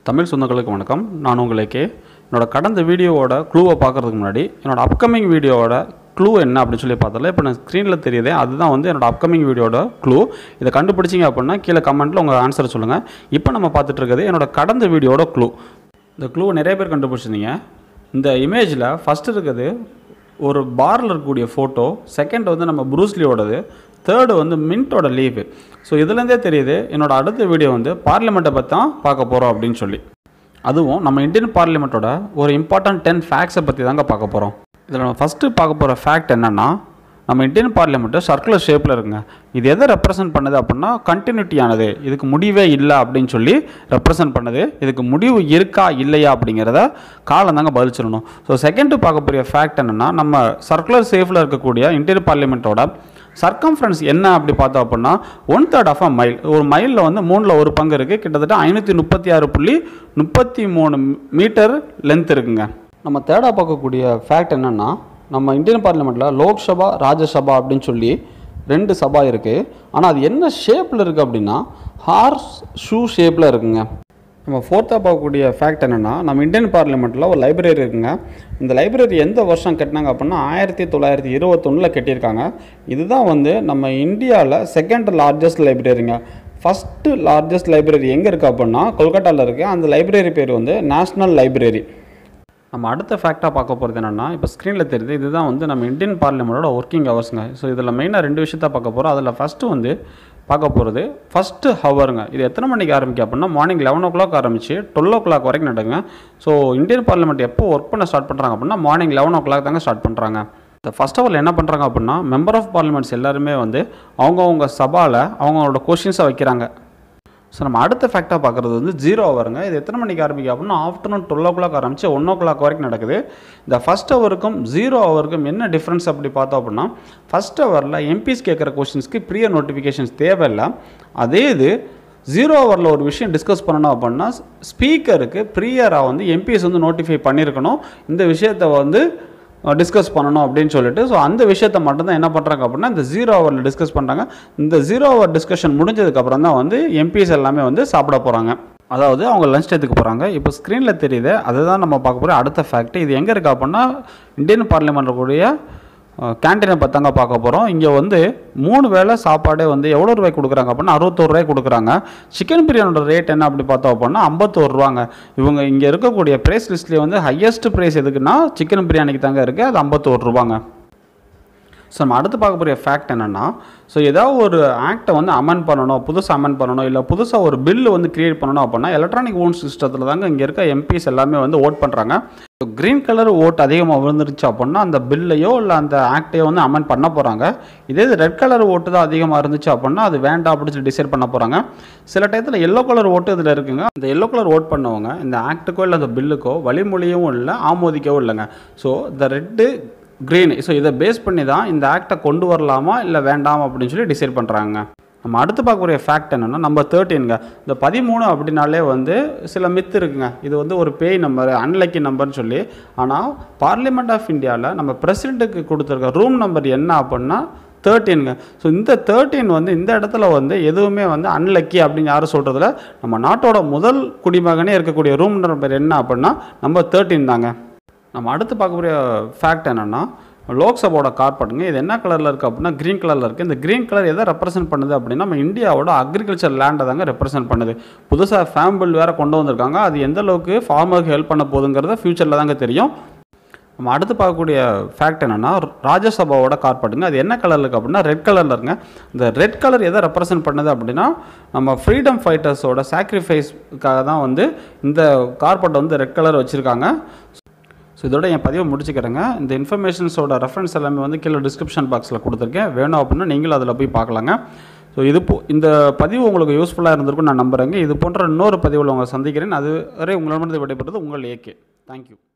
தமிழ் சொந்தங்களுக்கு வணக்கம் நான் உங்களுக்கு என்னோட கடந்த வீடியோவோட க்ளூவை பார்க்கறதுக்கு முன்னாடி என்னோட அப்கமிங் வீடியோவோட க்ளூ என்ன அப்படின்னு சொல்லி பார்த்தல இப்போ நான் ஸ்க்ரீனில் தெரியுதே அதுதான் வந்து என்னோட அப்கமிங் வீடியோட க்ளூ இதை கண்டுபிடிச்சிங்க அப்படின்னா கீழே கமெண்ட்டில் உங்கள் ஆன்சர் சொல்லுங்கள் இப்போ நம்ம பார்த்துட்டு இருக்கிறது என்னோட கடந்த வீடியோட க்ளூ இந்த க்ளூவை நிறைய பேர் கண்டுபிடிச்சிருந்தீங்க இந்த இமேஜில் ஃபஸ்ட்டு இருக்குது ஒரு பாரில் இருக்கக்கூடிய ஃபோட்டோ செகண்ட் வந்து நம்ம ப்ரூஸ்லியோடது தேர்டு வந்து மின்ட்டோட லீவு ஸோ இதுலேருந்தே தெரியுது என்னோட அடுத்த வீடியோ வந்து பார்லிமெண்ட்டை பற்றி தான் பார்க்க போகிறோம் அப்படின்னு சொல்லி அதுவும் நம்ம இந்தியன் பார்லிமெண்ட்டோட ஒரு இம்பார்ட்டன்ட் டென் ஃபேக்ட்ஸை பற்றி தாங்க பார்க்க போகிறோம் இதில் நம்ம ஃபஸ்ட்டு பார்க்க போகிற ஃபேக்ட் என்னென்னா நம்ம இந்தியன் பார்லிமெண்ட்டு சர்க்குலர் ஷேப்பில் இருக்குங்க இது எதை ரெப்ரசன்ட் பண்ணுது அப்படின்னா கண்டினியூட்டியானது இதுக்கு முடிவே இல்லை அப்படின்னு சொல்லி ரெப்ரசன்ட் பண்ணுது இதுக்கு முடிவு இருக்கா இல்லையா அப்படிங்கிறத காலம் தாங்க பதில் ஸோ செகண்ட் பார்க்க போகிற ஃபேக்ட் என்னென்னா நம்ம சர்க்குலர் ஷேப்பில் இருக்கக்கூடிய இந்தியன் பார்லிமெண்ட்டோட சர்க்கம்ஃபரன்ஸ் என்ன அப்படி பார்த்தோம் அப்படின்னா one third of a mile ஒரு மைலில் வந்து மூணில் ஒரு பங்கு இருக்குது கிட்டத்தட்ட ஐநூற்றி முப்பத்தி ஆறு புள்ளி முப்பத்தி மூணு மீட்டர் லென்த் இருக்குங்க நம்ம தேர்டாக பார்க்கக்கூடிய ஃபேக்ட் என்னென்னா நம்ம இந்தியன் பார்லிமெண்ட்டில் லோக்சபா ராஜ்யசபா அப்படின்னு சொல்லி ரெண்டு சபா இருக்குது ஆனால் அது என்ன ஷேப்பில் இருக்குது அப்படின்னா ஹார்ஸ் ஷூ ஷேப்பில் இருக்குங்க நம்ம ஃபோர்த்தாக பார்க்கக்கூடிய ஃபேக்ட் என்னென்னா நம்ம இந்தியன் பார்லிமெண்ட்டில் ஒரு லைப்ரரி இருக்குங்க இந்த லைப்ரரி எந்த வருஷம் கட்டினாங்க அப்படின்னா ஆயிரத்தி தொள்ளாயிரத்தி இருபத்தொன்னில் கட்டியிருக்காங்க இதுதான் வந்து நம்ம இந்தியாவில் செகண்ட் லார்ஜஸ்ட் லைப்ரரிங்க ஃபஸ்ட்டு லார்ஜஸ்ட் லைப்ரரி எங்கே இருக்குது அப்படின்னா கொல்கட்டாவில் இருக்குது அந்த லைப்ரரி பேர் வந்து நேஷ்னல் லைப்ரரி நம்ம அடுத்த ஃபேக்டாக பார்க்க போகிறது என்னென்னா இப்போ ஸ்க்ரீனில் தெரியுது இதுதான் வந்து நம்ம இந்தியன் பார்லிமெண்ட்டோட ஒர்க்கிங் ஹவர்ஸுங்க ஸோ இதில் மெயினாக ரெண்டு விஷயத்த பார்க்க போகிறோம் அதில் ஃபஸ்ட்டு வந்து பார்க்க போகிறது ஃபஸ்ட்டு ஹவருங்க இது எத்தனை மணிக்கு ஆரம்பிக்கும் அப்படின்னா மார்னிங் லெவன் ஓ கிளாக் ஆரம்பிச்சு டுவெல் ஓ கிளாக் வரைக்கும் நடக்குங்க ஸோ இந்தியன் பார்லிமெண்ட் எப்போ ஒர்க் பண்ண ஸ்டார்ட் பண்ணுறாங்க அப்படின்னா மார்னிங் லெவன் ஓ கிளாக் தாங்க ஸ்டார்ட் பண்ணுறாங்க இந்த ஃபஸ்ட் ஹவரில் என்ன பண்ணுறாங்க அப்படின்னா மெம்பர் ஆஃப் பார்லிமெண்ட்ஸ் எல்லாருமே வந்து அவங்கவுங்க சபாவில் அவங்களோட கொஷின்ஸை வைக்கிறாங்க ஸோ நம்ம அடுத்த ஃபேக்டாக பார்க்குறது வந்து ஜீரோ ஹவருங்க இது எத்தனை மணிக்கு ஆரம்பிக்கும் அப்படின்னா ஆஃப்டர்நூன் டுவெல் ஓ கிளாக் ஆரம்பிச்சு ஒன் ஓ கிளாக் வரைக்கும் நடக்குது இந்த ஃபஸ்ட் ஹவருக்கும் ஜீரோ ஹவருக்கும் என்ன டிஃப்ரென்ஸ் அப்படி பார்த்தோம் அப்படின்னா ஃபஸ்ட் ஹவரில் எம்பிஸ் கேட்குற கொஷின்ஸ்க்கு ப்ரியர் நோட்டிஃபிகேஷன்ஸ் தேவையில்லை அதே இது ஜீரோ ஹவரில் ஒரு விஷயம் டிஸ்கஸ் பண்ணணும் அப்படின்னா ஸ்பீக்கருக்கு ப்ரியராக வந்து எம்பிஎஸ் வந்து நோட்டிஃபை பண்ணியிருக்கணும் இந்த விஷயத்தை வந்து டிஸ்கஸ் பண்ணணும் அப்படின்னு சொல்லிட்டு ஸோ அந்த விஷயத்த மட்டும்தான் என்ன பண்ணுறாங்க அப்படின்னா இந்த ஜீரோ ஹவரில் டிஸ்கஸ் பண்ணுறாங்க இந்த ஜீரோ ஹவர் டிஸ்கஷன் முடிஞ்சதுக்கப்புறம் தான் வந்து எம்பிஸ் எல்லாமே வந்து சாப்பிட போகிறாங்க அதாவது அவங்க லஞ்ச் டேத்துக்கு போகிறாங்க இப்போ ஸ்க்ரீனில் தெரியுது அதுதான் நம்ம பார்க்க போகிற அடுத்த ஃபேக்ட் இது எங்கே இருக்குது அப்படின்னா இந்தியன் பார்லிமெண்ட் கூடிய கேன்டீனை பத்தாங்க பார்க்க போகிறோம் இங்கே வந்து மூணு வேளை சாப்பாடே வந்து எவ்வளோ ரூபாய் கொடுக்குறாங்க அப்படின்னா அறுபத்தோரு ரூபாய் கொடுக்குறாங்க சிக்கன் பிரியாணியோட ரேட் என்ன அப்படி பார்த்தோம் அப்படின்னா ஐம்பத்தோரு ரூபாங்க இவங்க இங்கே இருக்கக்கூடிய ப்ரைஸ் லிஸ்ட்லேயே வந்து ஹையஸ்ட் ப்ரைஸ் எதுக்குன்னா சிக்கன் பிரியாணிக்கு தாங்க இருக்குது அது ஐம்பத்தோரு ரூபாங்க ஸோ நம்ம அடுத்து பார்க்க போகிற ஃபேக்ட் என்னென்னா ஸோ ஏதாவது ஒரு ஆக்டை வந்து அமெண்ட் பண்ணணும் புதுசாக அமெண்ட் பண்ணணும் இல்லை புதுசாக ஒரு பில்லு வந்து கிரியேட் பண்ணணும் அப்படின்னா எலக்ட்ரானிக் ஓன் சிஸ்டத்தில் தாங்க இங்கே இருக்க எம்பிஸ் எல்லாமே வந்து ஓட் பண்ணுறாங்க க்ரீன் கலர் ஓட் அதிகமாக விழுந்துருச்சு அப்படின்னா அந்த பில்லையோ இல்லை அந்த ஆக்டையோ வந்து அமெண்ட் பண்ண போகிறாங்க இதே இது ரெட் கலர் ஓட்டு தான் அதிகமாக இருந்துச்சு அப்படின்னா அது வேண்டாம் அப்படின்னு சொல்லி டிசைட் பண்ண போகிறாங்க சில டயத்தில் எல்லோ கலர் ஓட்டு இதில் இருக்குங்க இந்த எல்லோ கலர் ஓட் பண்ணவங்க இந்த ஆக்ட்டுக்கோ இல்லை அந்த பில்லுக்கோ வழிமொழியும் இல்லை ஆமோதிக்கவும் இல்லைங்க ஸோ இந்த ரெட்டு க்ரீன் ஸோ இதை பேஸ் பண்ணி தான் இந்த ஆக்டை கொண்டு வரலாமா இல்லை வேண்டாம் அப்படின்னு சொல்லி டிசைட் பண்ணுறாங்க நம்ம அடுத்து பார்க்கக்கூடிய ஃபேக்ட் என்னென்னா நம்ம தேர்ட்டீனுங்க இந்த பதிமூணு அப்படின்னாலே வந்து சில மித்து இருக்குங்க இது வந்து ஒரு பேய் நம்பர் அன்லக்கி நம்பர்னு சொல்லி ஆனால் பார்லிமெண்ட் ஆஃப் இந்தியாவில் நம்ம பிரசிடெண்ட்டுக்கு கொடுத்துருக்க ரூம் நம்பர் என்ன அப்படின்னா தேர்ட்டீனுங்க ஸோ இந்த தேர்ட்டீன் வந்து இந்த இடத்துல வந்து எதுவுமே வந்து அன்லக்கி அப்படின்னு யாரும் சொல்கிறதுல நம்ம நாட்டோட முதல் குடிமகனே இருக்கக்கூடிய ரூம் நம்பர் என்ன அப்படின்னா நம்ம தேர்ட்டீன் தாங்க நம்ம அடுத்து பார்க்கக்கூடிய ஃபேக்ட் என்னென்னா லோக்சபாவோட கார்பட்டுங்க இது என்ன கலரில் இருக்குது அப்படின்னா க்ரீன் கலரில் இருக்குது இந்த க்ரீன் கலர் எதை ரெப்ரசென்ட் பண்ணுது அப்படின்னா நம்ம இந்தியாவோட அக்ரிகல்ச்சர் லேண்டை தாங்க ரெப்ரசென்ட் பண்ணுது புதுசாக ஃபேம் பில் வேறு கொண்டு வந்திருக்காங்க அது எந்த அளவுக்கு ஃபார்மருக்கு ஹெல்ப் பண்ண போகுதுங்கிறத ஃப்யூச்சரில் தாங்க தெரியும் நம்ம அடுத்து பார்க்கக்கூடிய ஃபேக்ட் என்னென்னா ராஜ்யசபாவோட கார்பட்டுங்க அது என்ன கலரில் இருக்குது அப்படின்னா ரெட் கலரில் இருங்க இந்த ரெட் கலர் எதை ரெப்ரசென்ட் பண்ணுது அப்படின்னா நம்ம ஃப்ரீடம் ஃபைட்டர்ஸோட சாக்ரிஃபைஸ்க்காக தான் வந்து இந்த கார்பட்டை வந்து ரெட் கலர் வச்சுருக்காங்க ஸோ இதோட என் பதிவை முடிச்சுக்கிறேங்க இந்த இன்ஃபர்மேஷன்ஸோட ரெஃபரன்ஸ் எல்லாமே வந்து கீழே டிஸ்கிரிப்ஷன் பாக்ஸில் கொடுத்துருக்கேன் வேணும் அப்படின்னா நீங்களும் அதில் போய் பார்க்கலாங்க ஸோ இது போ இந்த பதிவு உங்களுக்கு யூஸ்ஃபுல்லாக இருந்திருக்கும் நான் நம்புகிறேங்க இது போன்ற இன்னொரு பதிவில் உங்களை சந்திக்கிறேன் அது வரை உங்களிடமிருந்து விடைபெறுறது உங்கள் ஏகே தேங்க்யூ